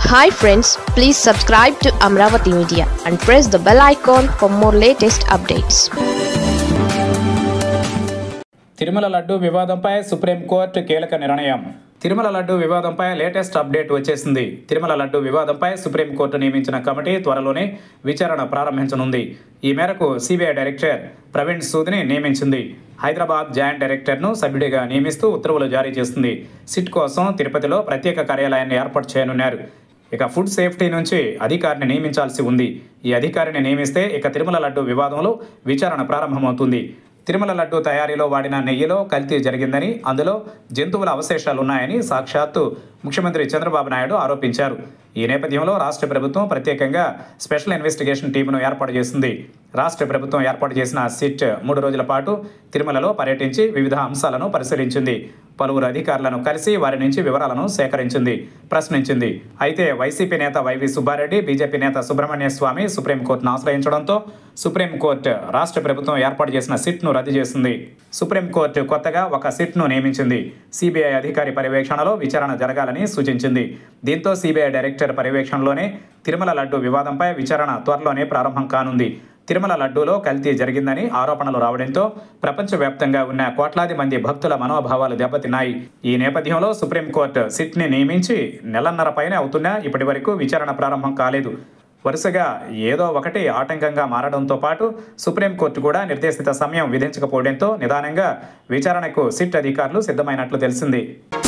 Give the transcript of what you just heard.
hi friends please subscribe to Amaravati media and press the bell icon for more latest updates Tirumala laddu వివాదంపై supreme court కీలక నిర్ణయం తిరుమల లడ్డు వివాదంపై latest update వచ్చేసింది తిరుమల లడ్డు వివాదంపై సుప్రీంకోర్టు నియమించిన కమిటీ త్వరలోనే విచారణ ప్రారంభించనుంది ఈ మేరకు సిబిఐ డైరెక్టర్ ప్రవీణ్ సూద్ని నియమించింది హైదరాబాద్ జాయింట్ డైరెక్టర్ను సభ్యుడిగా నియమిస్తూ ఉత్తర్వులు జారీ చేస్తుంది సిట్ కోసం తిరుపతిలో ప్రత్యేక కార్యాలయాన్ని ఏర్పాటు చేయనున్నారు ఇక ఫుడ్ సేఫ్టీ నుంచి అధికారిని నియమించాల్సి ఉంది ఈ అధికారిని నియమిస్తే ఇక తిరుమల లడ్డు వివాదంలో విచారణ ప్రారంభమవుతుంది తిరుమల లడ్డు తయారీలో వాడిన నెయ్యిలో కల్తీ జరిగిందని అందులో జంతువుల అవశేషాలు ఉన్నాయని సాక్షాత్తు ముఖ్యమంత్రి చంద్రబాబు నాయుడు ఆరోపించారు ఈ నేపథ్యంలో రాష్ట్ర ప్రభుత్వం ప్రత్యేకంగా స్పెషల్ ఇన్వెస్టిగేషన్ టీమును ఏర్పాటు చేసింది రాష్ట్ర ప్రభుత్వం ఏర్పాటు చేసిన సిట్ మూడు రోజుల పాటు తిరుమలలో పర్యటించి వివిధ అంశాలను పరిశీలించింది పలువురు అధికారులను కలిసి వారి నుంచి వివరాలను సేకరించింది ప్రశ్నించింది అయితే వైసీపీ నేత వైవి సుబ్బారెడ్డి బీజేపీ నేత సుబ్రహ్మణ్య స్వామి సుప్రీంకోర్టును ఆశ్రయించడంతో సుప్రీంకోర్టు రాష్ట్ర ప్రభుత్వం ఏర్పాటు చేసిన సిట్ను రద్దు చేసింది సుప్రీంకోర్టు కొత్తగా ఒక సిట్ను నియమించింది సిబిఐ అధికారి పర్యవేక్షణలో విచారణ జరగాలని సూచించింది దీంతో సిబిఐ డైరెక్టర్ పర్యవేక్షణలోనే తిరుమల లడ్డు వివాదంపై విచారణ త్వరలోనే ప్రారంభం కానుంది తిరుమల లడ్డూలో కల్తీ జరిగిందని ఆరోపణలు రావడంతో ప్రపంచవ్యాప్తంగా ఉన్న కోట్లాది మంది భక్తుల మనోభావాలు దెబ్బతిన్నాయి ఈ నేపథ్యంలో సుప్రీంకోర్టు సిట్ని నియమించి నెలన్నర పైన అవుతున్నా ఇప్పటి వరకు విచారణ ప్రారంభం కాలేదు వరుసగా ఏదో ఒకటి ఆటంకంగా మారడంతో పాటు సుప్రీంకోర్టు కూడా నిర్దేశిత సమయం విధించకపోవడంతో నిదానంగా విచారణకు సిట్ అధికారులు సిద్ధమైనట్లు తెలిసింది